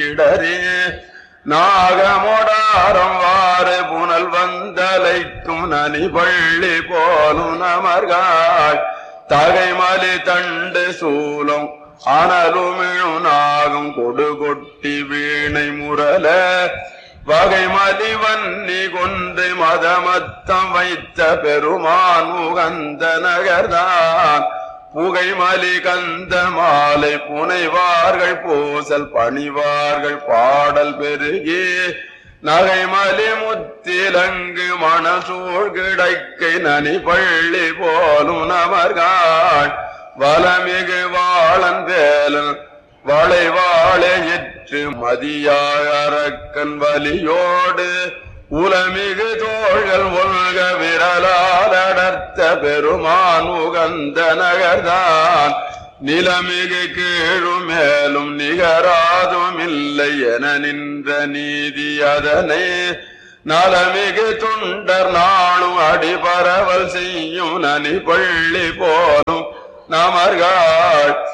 இடரே நாகமொடாரம் வாறு புனல் வந்தலைக்கும் நனி பள்ளி போலும் நமர்காய் தகைமலி தண்டு சூலம் அனலுமிழும் நாகம் கொடு கொட்டி வீணை முரல வகை மலிவன்னி கொண்டு மதமத்தம் வைத்த பெருமான் உகந்த நகர்தான் புகை மலி கந்த மாலை புனைவார்கள் பூசல் பணிவார்கள் பாடல் பெருகி நகைமலி முத்திலங்கு மணசூழ் கிடைக்கை நனி பள்ளி போலும் நமர்காள் வலமிகு வாழன் வேலன் வளை வாழை இற்று மதியாரக்கன் வலியோடு உலமிகு தோள்கள் ஒல்க விரலால் அடர்த்த பெருமான் உகந்த நகர்தான் நிலமிகு கீழும் மேலும் நிகராதும் இல்லை என நின்ற நீதி அதனை நலமிகு துண்டர் நாளும் அடிபரவல் செய்யும் நனி பள்ளி போலும் நமர்கள்